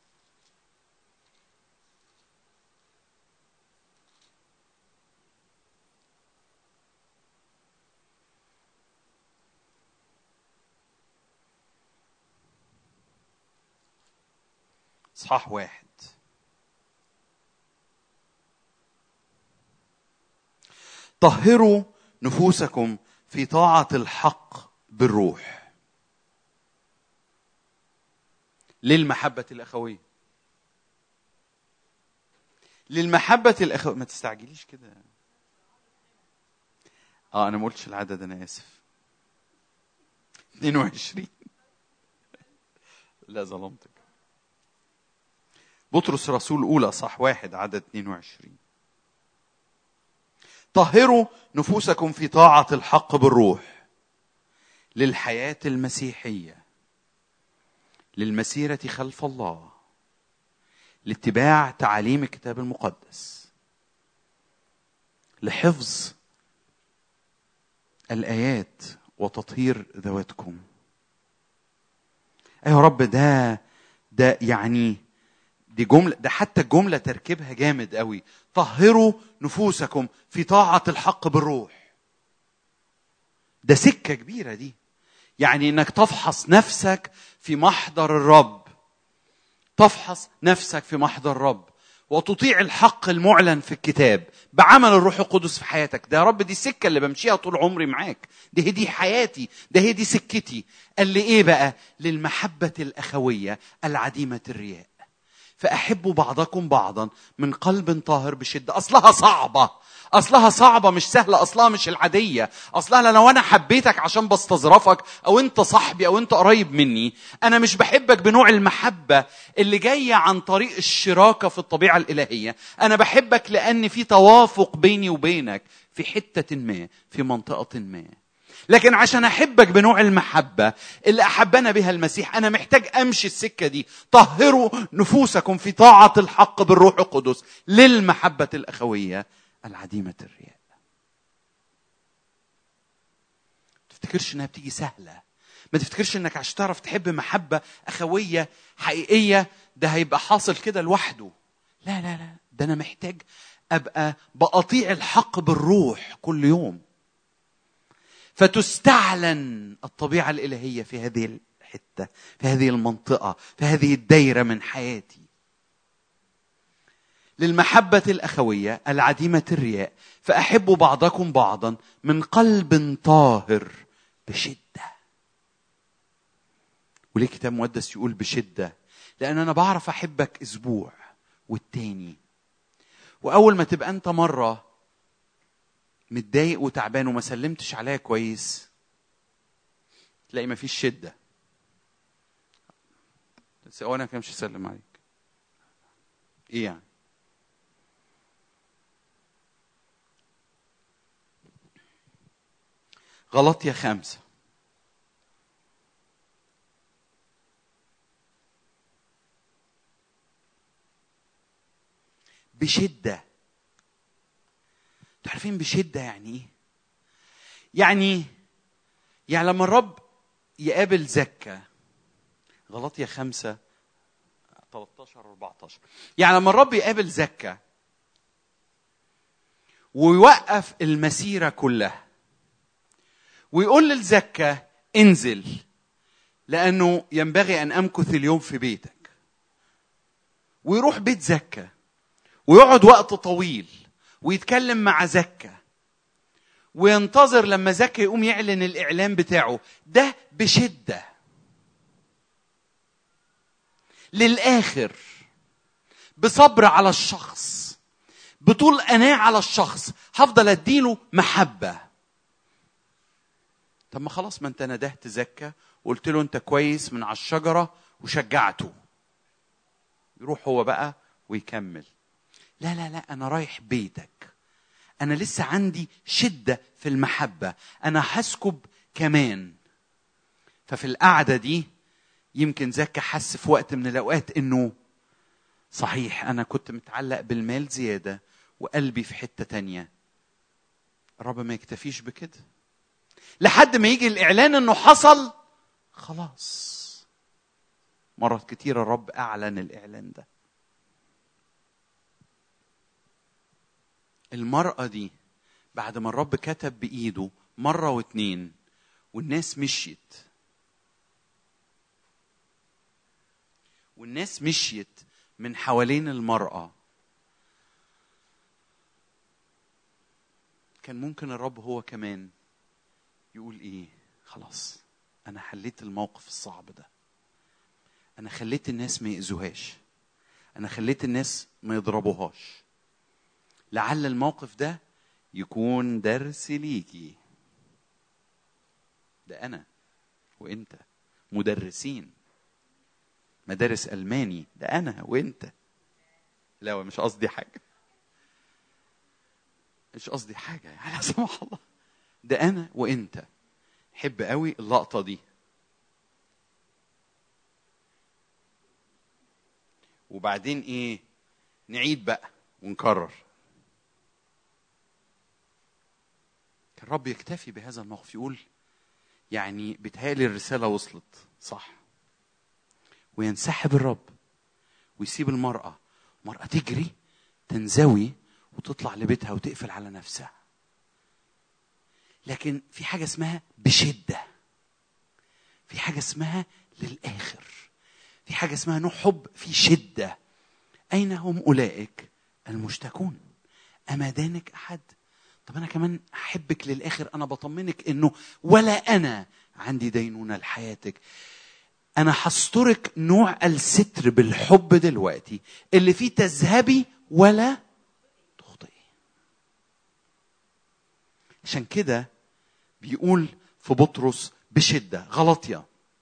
اصحاح واحد طهروا نفوسكم في طاعة الحق بالروح للمحبة الأخوية للمحبة الأخوية ما تستعجليش كده اه انا ما قلتش العدد انا اسف 22 لا ظلمتك بطرس رسول أولى صح واحد عدد 22 طهروا نفوسكم في طاعة الحق بالروح للحياة المسيحية للمسيرة خلف الله لاتباع تعاليم الكتاب المقدس لحفظ الايات وتطهير ذواتكم ايوه يا رب ده ده يعني دي جملة ده حتى الجملة تركيبها جامد قوي طهروا نفوسكم في طاعة الحق بالروح ده سكة كبيرة دي يعني انك تفحص نفسك في محضر الرب تفحص نفسك في محضر الرب وتطيع الحق المعلن في الكتاب بعمل الروح القدس في حياتك ده يا رب دي السكة اللي بمشيها طول عمري معاك ده هي دي حياتي ده هي دي سكتي قال لي ايه بقى للمحبة الأخوية العديمة الرياء فأحبوا بعضكم بعضا من قلب طاهر بشدة أصلها صعبة أصلها صعبة مش سهلة أصلها مش العادية أصلها لو أنا حبيتك عشان بستظرفك أو أنت صاحبي أو أنت قريب مني أنا مش بحبك بنوع المحبة اللي جاية عن طريق الشراكة في الطبيعة الإلهية أنا بحبك لأن في توافق بيني وبينك في حتة ما في منطقة ما لكن عشان احبك بنوع المحبه اللي احبنا بها المسيح انا محتاج امشي السكه دي طهروا نفوسكم في طاعه الحق بالروح القدس للمحبه الاخويه العديمه الرياء تفتكرش انها بتيجي سهله ما تفتكرش انك عشان تعرف تحب محبه اخويه حقيقيه ده هيبقى حاصل كده لوحده لا لا لا ده انا محتاج ابقى بقطيع الحق بالروح كل يوم فتستعلن الطبيعه الالهيه في هذه الحته في هذه المنطقه في هذه الدايره من حياتي للمحبه الاخويه العديمه الرياء فاحبوا بعضكم بعضا من قلب طاهر بشده وليه كتاب مقدس يقول بشده لان انا بعرف احبك اسبوع والتاني واول ما تبقى انت مره متضايق وتعبان وما سلمتش عليا كويس تلاقي ما فيش شدة بس هو انا كده مش هسلم عليك ايه يعني غلط يا خمسة بشده انتوا عارفين بشده يعني ايه؟ يعني يعني لما الرب يقابل زكا غلطية خمسة 13 14 يعني لما الرب يقابل زكا ويوقف المسيرة كلها ويقول للزكا انزل لأنه ينبغي أن أمكث اليوم في بيتك ويروح بيت زكا ويقعد وقت طويل ويتكلم مع زكا وينتظر لما زكا يقوم يعلن الاعلان بتاعه ده بشده للاخر بصبر على الشخص بطول اناه على الشخص هفضل اديله محبه طب ما خلاص ما انت ندهت زكا وقلت له انت كويس من على الشجره وشجعته يروح هو بقى ويكمل لا لا لا انا رايح بيتك انا لسه عندي شده في المحبه انا هسكب كمان ففي القعده دي يمكن زكا حس في وقت من الاوقات انه صحيح انا كنت متعلق بالمال زياده وقلبي في حته تانية الرب ما يكتفيش بكده لحد ما يجي الاعلان انه حصل خلاص مرات كتيرة الرب اعلن الاعلان ده المرأة دي بعد ما الرب كتب بإيده مرة واتنين والناس مشيت والناس مشيت من حوالين المرأة كان ممكن الرب هو كمان يقول ايه خلاص انا حليت الموقف الصعب ده انا خليت الناس ما يأذوهاش انا خليت الناس ما يضربوهاش لعل الموقف ده يكون درس ليكي ده انا وانت مدرسين مدارس الماني ده انا وانت لا مش قصدي حاجه مش قصدي حاجه يعني لا سمح الله ده انا وانت حب قوي اللقطه دي وبعدين ايه نعيد بقى ونكرر كان الرب يكتفي بهذا الموقف يقول يعني بتهيألي الرسالة وصلت صح وينسحب الرب ويسيب المرأة المرأة تجري تنزوي وتطلع لبيتها وتقفل على نفسها لكن في حاجة اسمها بشدة في حاجة اسمها للآخر في حاجة اسمها نوع حب في شدة أين هم أولئك المشتكون أما دانك أحد طب أنا كمان أحبك للآخر أنا بطمنك إنه ولا أنا عندي دينونة لحياتك أنا هسترك نوع الستر بالحب دلوقتي اللي فيه تذهبي ولا تخطئي عشان كده بيقول في بطرس بشدة غلطية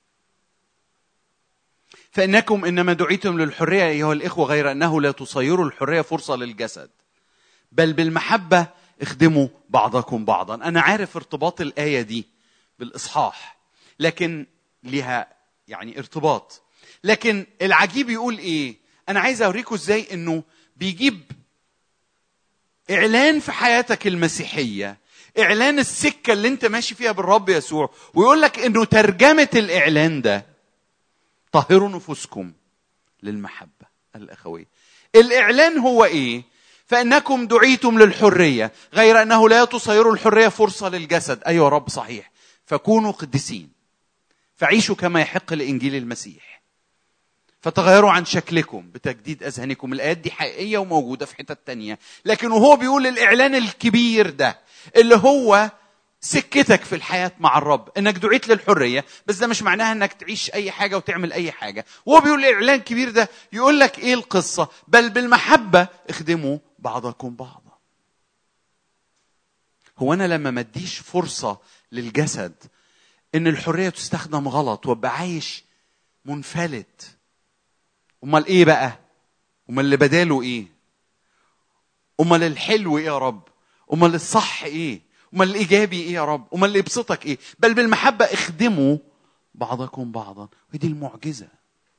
فإنكم إنما دعيتم للحرية أيها الإخوة غير أنه لا تصيروا الحرية فرصة للجسد بل بالمحبة اخدموا بعضكم بعضا أنا عارف ارتباط الآية دي بالإصحاح لكن لها يعني ارتباط لكن العجيب يقول إيه أنا عايز أوريكم إزاي إنه بيجيب إعلان في حياتك المسيحية إعلان السكة اللي أنت ماشي فيها بالرب يسوع ويقول لك إنه ترجمة الإعلان ده طهروا نفوسكم للمحبة الأخوية الإعلان هو إيه؟ فإنكم دعيتم للحرية غير أنه لا تصيروا الحرية فرصة للجسد أيوة رب صحيح فكونوا قديسين فعيشوا كما يحق لإنجيل المسيح فتغيروا عن شكلكم بتجديد أذهانكم الآيات دي حقيقية وموجودة في حتت تانية لكن وهو بيقول الإعلان الكبير ده اللي هو سكتك في الحياة مع الرب انك دعيت للحرية بس ده مش معناها انك تعيش اي حاجة وتعمل اي حاجة وهو بيقول الاعلان الكبير ده يقول لك ايه القصة بل بالمحبة اخدموا بعضكم بعضا هو انا لما ما اديش فرصة للجسد ان الحرية تستخدم غلط وابقى عايش منفلت امال ايه بقى امال اللي بداله ايه امال الحلو ايه يا رب امال الصح ايه امال الايجابي ايه يا رب امال اللي يبسطك ايه بل بالمحبه اخدموا بعضكم بعضا ودي المعجزه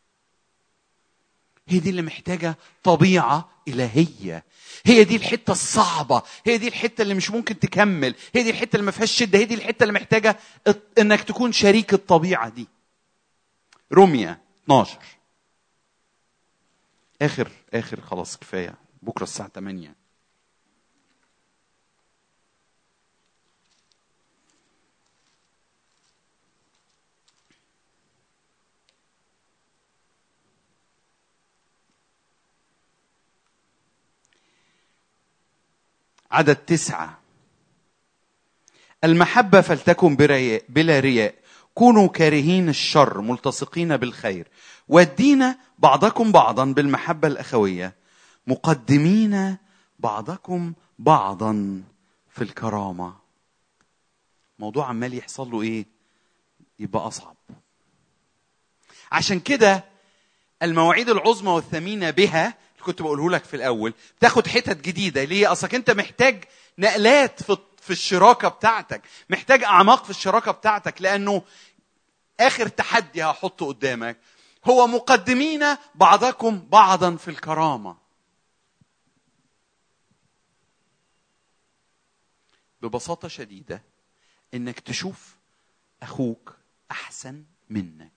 هي دي اللي محتاجة طبيعة إلهية هي دي الحتة الصعبة هي دي الحتة اللي مش ممكن تكمل هي دي الحتة اللي ما فيهاش شدة هي دي الحتة اللي محتاجة إنك تكون شريك الطبيعة دي روميا 12 آخر آخر خلاص كفاية بكرة الساعة 8 عدد تسعة المحبة فلتكن برياء بلا رياء كونوا كارهين الشر ملتصقين بالخير والدين بعضكم بعضا بالمحبة الأخوية مقدمين بعضكم بعضا في الكرامة موضوع عمال يحصل له ايه يبقى أصعب عشان كده المواعيد العظمى والثمينة بها كنت بقوله لك في الاول بتاخد حتت جديده ليه اصلك انت محتاج نقلات في في الشراكه بتاعتك محتاج اعماق في الشراكه بتاعتك لانه اخر تحدي هحطه قدامك هو مقدمين بعضكم بعضا في الكرامه ببساطه شديده انك تشوف اخوك احسن منك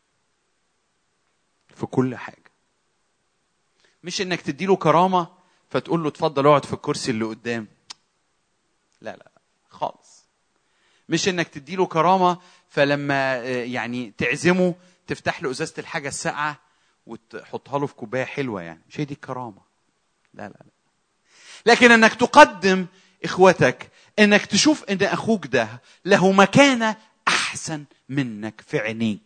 في كل حاجه مش انك تديله كرامه فتقول له اتفضل اقعد في الكرسي اللي قدام لا لا خالص مش انك تديله كرامه فلما يعني تعزمه تفتح له ازازه الحاجه الساقعه وتحطها له في كوبايه حلوه يعني مش هي دي الكرامه لا لا لا لكن انك تقدم اخوتك انك تشوف ان اخوك ده له مكانه احسن منك في عينيك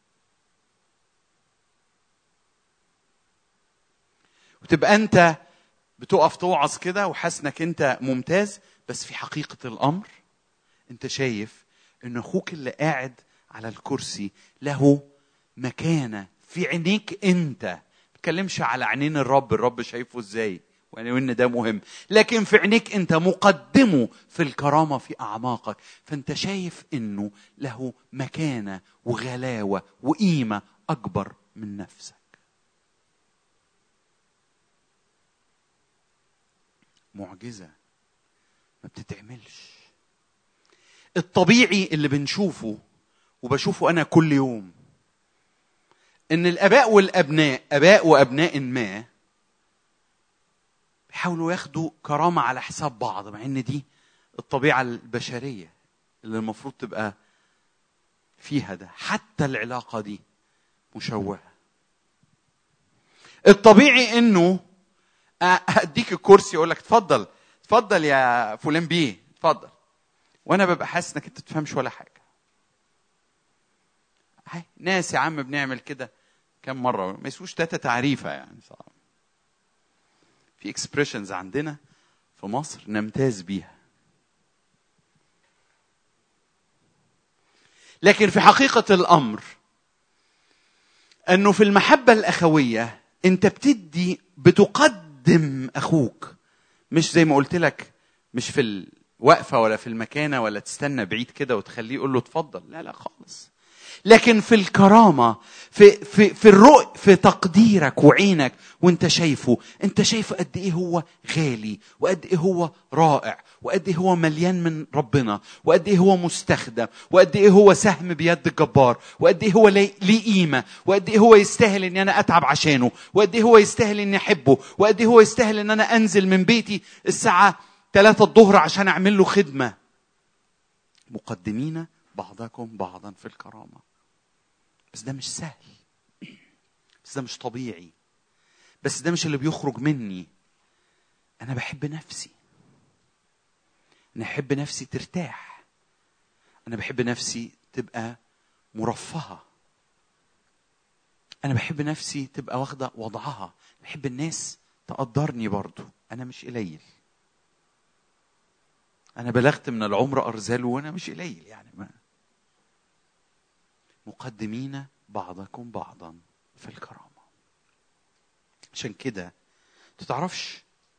وتبقى انت بتقف توعظ كده وحاسس انك انت ممتاز بس في حقيقه الامر انت شايف ان اخوك اللي قاعد على الكرسي له مكانه في عينيك انت ما بتكلمش على عينين الرب الرب شايفه ازاي وان ده مهم لكن في عينيك انت مقدمه في الكرامه في اعماقك فانت شايف انه له مكانه وغلاوه وقيمه اكبر من نفسك معجزه ما بتتعملش الطبيعي اللي بنشوفه وبشوفه انا كل يوم ان الاباء والابناء اباء وابناء ما بيحاولوا ياخدوا كرامه على حساب بعض مع ان دي الطبيعه البشريه اللي المفروض تبقى فيها ده حتى العلاقه دي مشوهه الطبيعي انه اديك الكرسي اقول لك اتفضل اتفضل يا فلان بيه اتفضل وانا ببقى حاسس انك انت تفهمش ولا حاجه هاي ناس يا عم بنعمل كده كم مره ما يسوش تاتا تعريفه يعني صعب. في اكسبريشنز عندنا في مصر نمتاز بيها لكن في حقيقه الامر انه في المحبه الاخويه انت بتدي بتقدم اخوك مش زي ما قلت لك مش في الوقفه ولا في المكانه ولا تستنى بعيد كده وتخليه يقول له اتفضل لا لا خالص لكن في الكرامة في في في الرؤ في تقديرك وعينك وانت شايفه انت شايفه قد ايه هو غالي وقد ايه هو رائع وقد ايه هو مليان من ربنا وقد ايه هو مستخدم وقد ايه هو سهم بيد الجبار وقد ايه هو ليه قيمة وقد ايه هو يستاهل ان انا اتعب عشانه وقد ايه هو يستاهل اني احبه وقد ايه هو يستاهل ان انا انزل من بيتي الساعة 3 الظهر عشان اعمل له خدمة مقدمين بعضكم بعضا في الكرامه بس ده مش سهل بس ده مش طبيعي بس ده مش اللي بيخرج مني انا بحب نفسي انا احب نفسي ترتاح انا بحب نفسي تبقى مرفهه انا بحب نفسي تبقى واخده وضعها بحب الناس تقدرني برضو انا مش قليل انا بلغت من العمر ارزله وانا مش قليل يعني ما مقدمين بعضكم بعضا في الكرامه عشان كده تتعرفش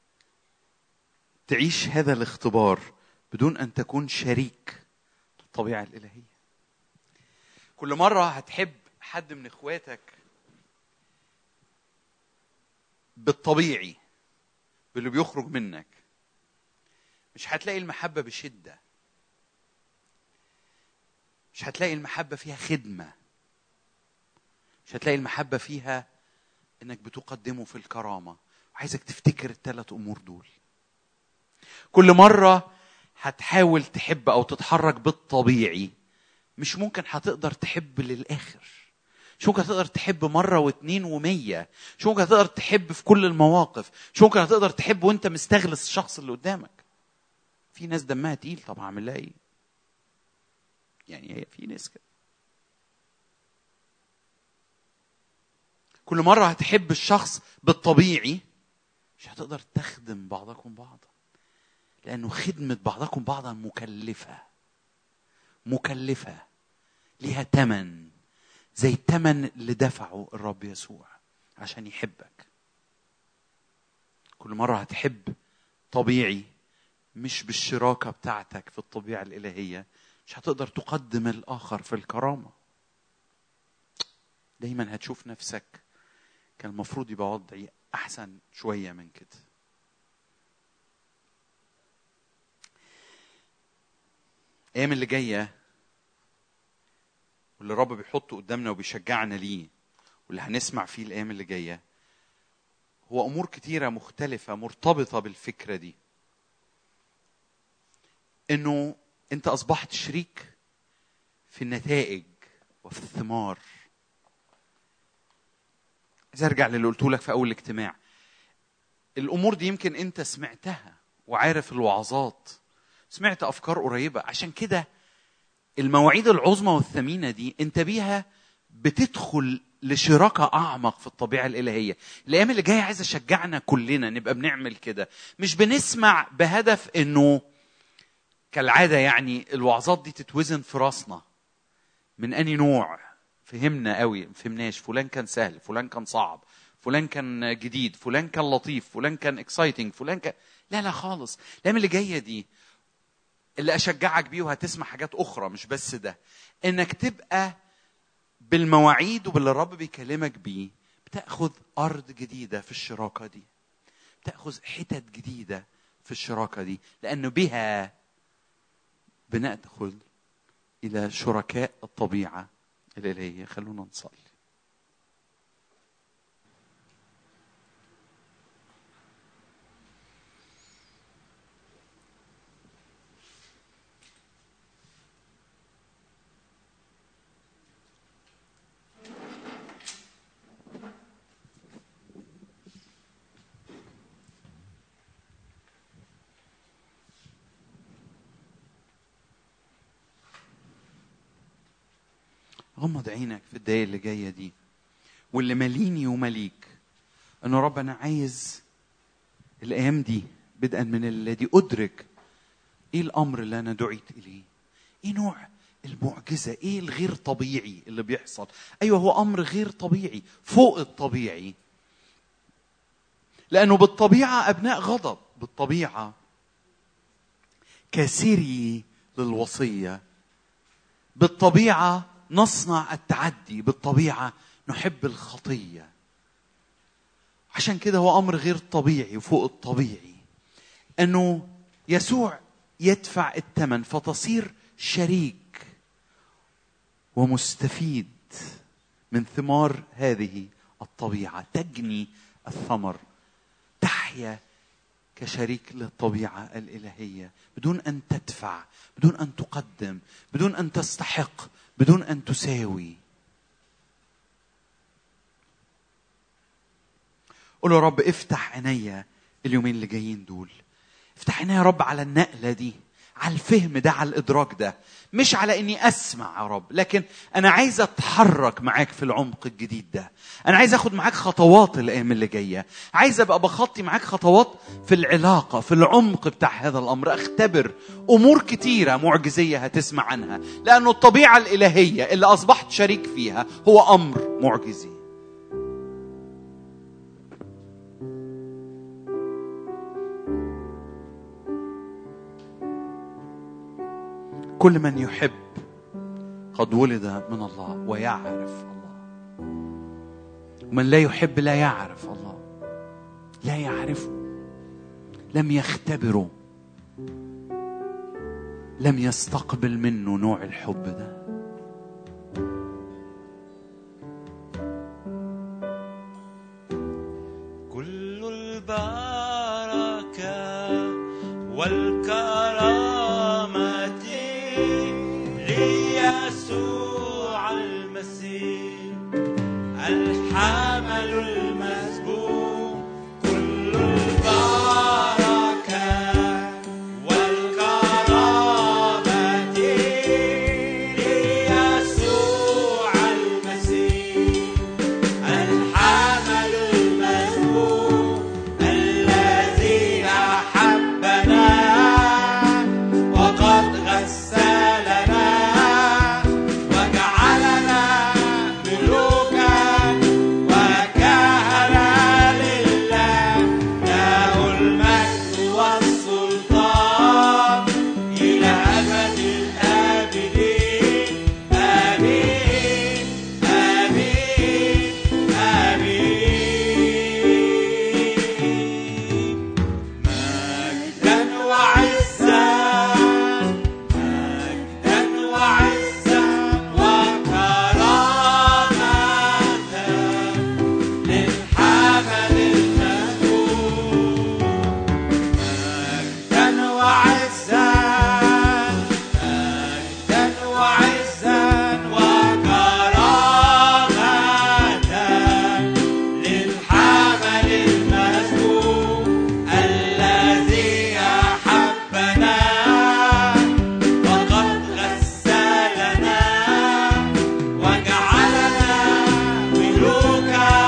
تعيش هذا الاختبار بدون ان تكون شريك الطبيعه الالهيه كل مره هتحب حد من اخواتك بالطبيعي باللي بيخرج منك مش هتلاقي المحبه بشده مش هتلاقي المحبة فيها خدمة مش هتلاقي المحبة فيها انك بتقدمه في الكرامة وعايزك تفتكر الثلاث امور دول كل مرة هتحاول تحب او تتحرك بالطبيعي مش ممكن هتقدر تحب للاخر مش ممكن هتقدر تحب مرة واثنين ومية مش ممكن هتقدر تحب في كل المواقف مش ممكن هتقدر تحب وانت مستغلس الشخص اللي قدامك في ناس دمها تقيل طب هعمل لها ايه يعني هي في ناس كده كل مرة هتحب الشخص بالطبيعي مش هتقدر تخدم بعضكم بعضا لأنه خدمة بعضكم بعضا مكلفة مكلفة ليها تمن زي التمن اللي دفعه الرب يسوع عشان يحبك كل مرة هتحب طبيعي مش بالشراكة بتاعتك في الطبيعة الإلهية مش هتقدر تقدم الآخر في الكرامة دايما هتشوف نفسك كان المفروض يبقى وضعي أحسن شوية من كده الأيام اللي جاية واللي الرب بيحطه قدامنا وبيشجعنا ليه واللي هنسمع فيه الأيام اللي جاية هو أمور كتيرة مختلفة مرتبطة بالفكرة دي إنه انت اصبحت شريك في النتائج وفي الثمار عايز ارجع للي قلته لك في اول الاجتماع الامور دي يمكن انت سمعتها وعارف الوعظات سمعت افكار قريبه عشان كده المواعيد العظمى والثمينه دي انت بيها بتدخل لشراكه اعمق في الطبيعه الالهيه الايام اللي جايه عايز اشجعنا كلنا نبقى بنعمل كده مش بنسمع بهدف انه كالعادة يعني الوعظات دي تتوزن في راسنا من أني نوع فهمنا قوي فهمناش فلان كان سهل فلان كان صعب فلان كان جديد فلان كان لطيف فلان كان اكسايتنج فلان كان لا لا خالص الايام اللي جايه دي اللي اشجعك بيه وهتسمع حاجات اخرى مش بس ده انك تبقى بالمواعيد وباللي الرب بيكلمك بيه بتاخذ ارض جديده في الشراكه دي بتاخذ حتت جديده في الشراكة دي لأنه بها بندخل إلى شركاء الطبيعة الإلهية خلونا نصلي غمض عينك في الدقايق اللي جايه دي واللي ماليني ومليك انه رب انا عايز الايام دي بدءا من الذي ادرك ايه الامر اللي انا دعيت اليه ايه نوع المعجزه ايه الغير طبيعي اللي بيحصل ايوه هو امر غير طبيعي فوق الطبيعي لانه بالطبيعه ابناء غضب بالطبيعه كاسري للوصيه بالطبيعه نصنع التعدي بالطبيعه نحب الخطيه عشان كده هو امر غير طبيعي وفوق الطبيعي انه يسوع يدفع الثمن فتصير شريك ومستفيد من ثمار هذه الطبيعه تجني الثمر تحيا كشريك للطبيعه الالهيه بدون ان تدفع بدون ان تقدم بدون ان تستحق بدون ان تساوي قول يا رب افتح عينيا اليومين اللي جايين دول افتح عينيا يا رب على النقله دي على الفهم ده على الادراك ده مش على اني اسمع يا رب لكن انا عايز اتحرك معاك في العمق الجديد ده انا عايز اخد معاك خطوات الايام اللي جايه عايز ابقى بخطي معاك خطوات في العلاقه في العمق بتاع هذا الامر اختبر امور كتيره معجزيه هتسمع عنها لانه الطبيعه الالهيه اللي اصبحت شريك فيها هو امر معجزي كل من يحب قد ولد من الله ويعرف الله ومن لا يحب لا يعرف الله لا يعرفه لم يختبره لم يستقبل منه نوع الحب ده كل البركة والكرامة ليسوع المسيح الحمل المسبوق كل البركة والكرامة ليسوع المسيح الحمل المسبوق الذي أحبنا وقد غسلنا وجعلنا ملوكا وكهنة لله له المجد والسلطان إلى أبد الآبدين آمين آمين آمين مجدا وعزا مجدا وعزا وكرامة للحمل المسبوق مجدا وعزا مجدا وعزا وكرامة للحمل المسبوق الذي أحبنا وقد غسلنا وجعلنا ملوكا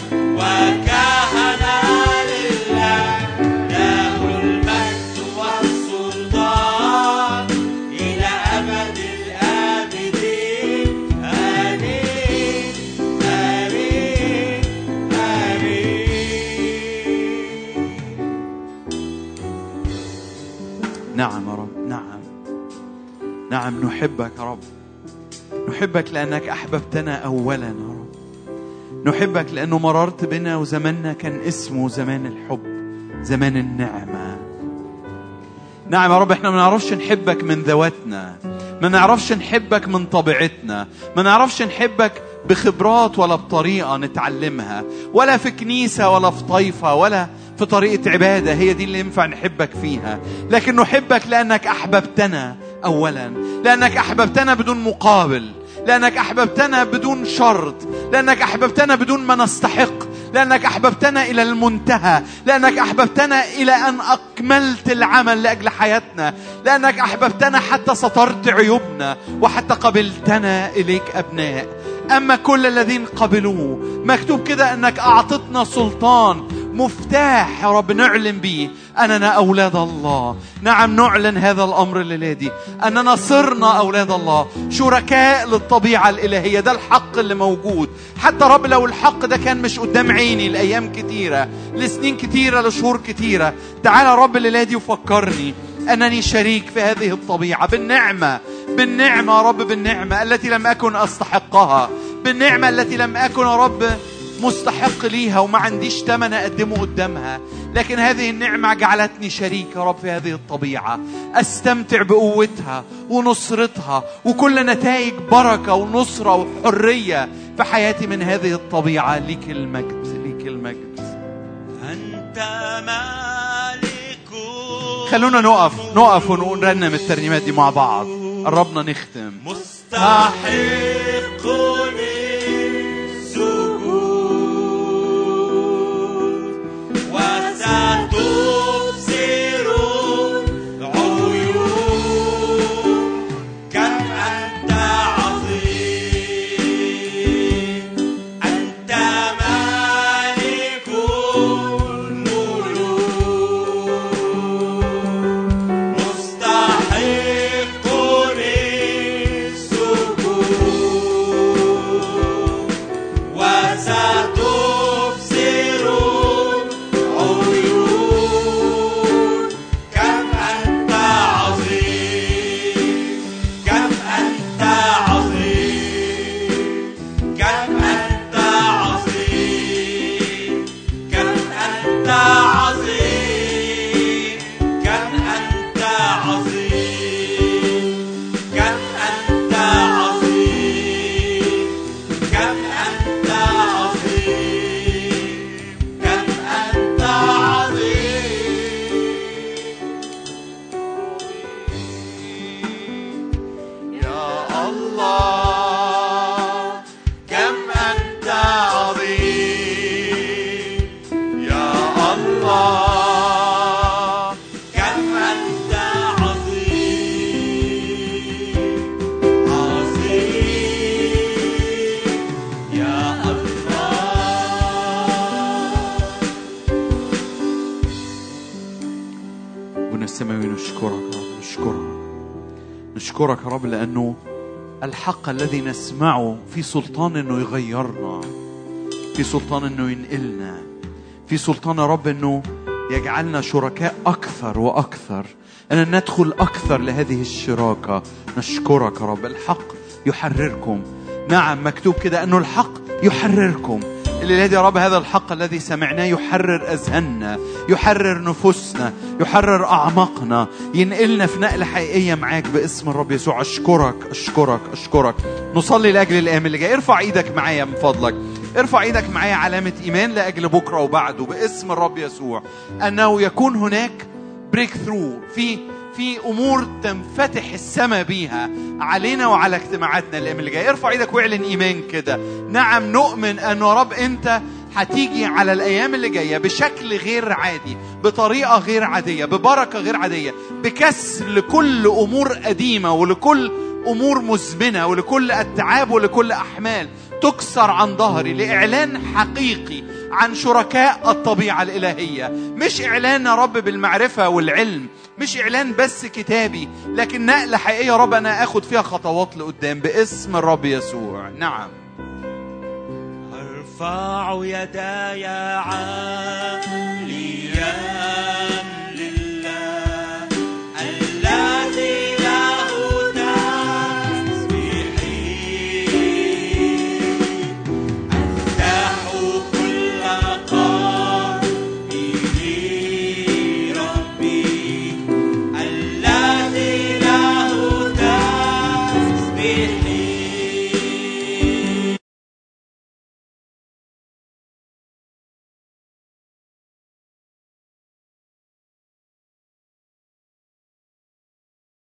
وكهنة لله له المجد والسلطان إلى أبد الآبدين آمين آمين آمين نعم يا رب نعم نعم نحبك يا رب نحبك لأنك أحببتنا أولا يا رب نحبك لأنه مررت بنا وزماننا كان اسمه زمان الحب زمان النعمة نعم يا رب احنا ما نعرفش نحبك من ذواتنا ما نعرفش نحبك من طبيعتنا ما نعرفش نحبك بخبرات ولا بطريقة نتعلمها ولا في كنيسة ولا في طائفة ولا في طريقة عبادة هي دي اللي ينفع نحبك فيها لكن نحبك لأنك أحببتنا أولا لأنك أحببتنا بدون مقابل لأنك أحببتنا بدون شرط لأنك أحببتنا بدون ما نستحق لأنك أحببتنا إلى المنتهى لأنك أحببتنا إلى أن أكملت العمل لأجل حياتنا لأنك أحببتنا حتى سترت عيوبنا وحتى قبلتنا إليك أبناء أما كل الذين قبلوه مكتوب كده أنك أعطتنا سلطان مفتاح يا رب نعلن به أننا أولاد الله نعم نعلن هذا الأمر الليلة دي أننا صرنا أولاد الله شركاء للطبيعة الإلهية ده الحق اللي موجود حتى رب لو الحق ده كان مش قدام عيني لأيام كتيرة لسنين كتيرة لشهور كتيرة تعالى يا رب الليلة دي وفكرني أنني شريك في هذه الطبيعة بالنعمة بالنعمة يا رب بالنعمة التي لم أكن أستحقها بالنعمة التي لم أكن يا رب مستحق ليها وما عنديش ثمن أقدمه قدامها لكن هذه النعمة جعلتني شريك يا رب في هذه الطبيعة أستمتع بقوتها ونصرتها وكل نتائج بركة ونصرة وحرية في حياتي من هذه الطبيعة ليك المجد ليك المجد أنت مالك خلونا نقف نقف ونرنم الترنيمات دي مع بعض قربنا نختم مستحق للسجود وستبصر عيون كم أنت عظيم أنت مالك الملوك مستحق للسجود وستبصر عيون كم أنت عظيم كم أنت عظيم كم أنت عظيم كم أنت عظيم كم أنت عظيم كم أنت عظيم كم أنت عظيم كم أنت عظيم يا الله كم أنت عظيم يا الله كم أنت عظيم عظيم يا الله ابونا السماوي نشكرك يا رب نشكرك نشكرك يا رب لأنه الحق الذي نسمعه في سلطان أنه يغيرنا في سلطان أنه ينقلنا في سلطان يا رب أنه يجعلنا شركاء أكثر وأكثر أن ندخل أكثر لهذه الشراكة نشكرك يا رب الحق يحرركم نعم مكتوب كده أنه الحق يحرركم الليلة دي يا رب هذا الحق الذي سمعناه يحرر أذهاننا يحرر نفوسنا يحرر أعماقنا ينقلنا في نقلة حقيقية معاك باسم الرب يسوع أشكرك أشكرك أشكرك نصلي لأجل الأيام اللي جاية ارفع إيدك معايا من فضلك ارفع إيدك معايا علامة إيمان لأجل بكرة وبعده باسم الرب يسوع أنه يكون هناك بريك ثرو في في امور تنفتح السماء بيها علينا وعلى اجتماعاتنا الايام اللي جايه ارفع ايدك واعلن ايمان كده نعم نؤمن انه يا رب انت هتيجي على الايام اللي جايه بشكل غير عادي بطريقه غير عاديه ببركه غير عاديه بكسر لكل امور قديمه ولكل امور مزمنه ولكل اتعاب ولكل احمال تكسر عن ظهري لاعلان حقيقي عن شركاء الطبيعه الالهيه مش اعلان يا رب بالمعرفه والعلم مش اعلان بس كتابي لكن نقله حقيقيه يا رب انا اخد فيها خطوات لقدام باسم الرب يسوع نعم أرفع يداي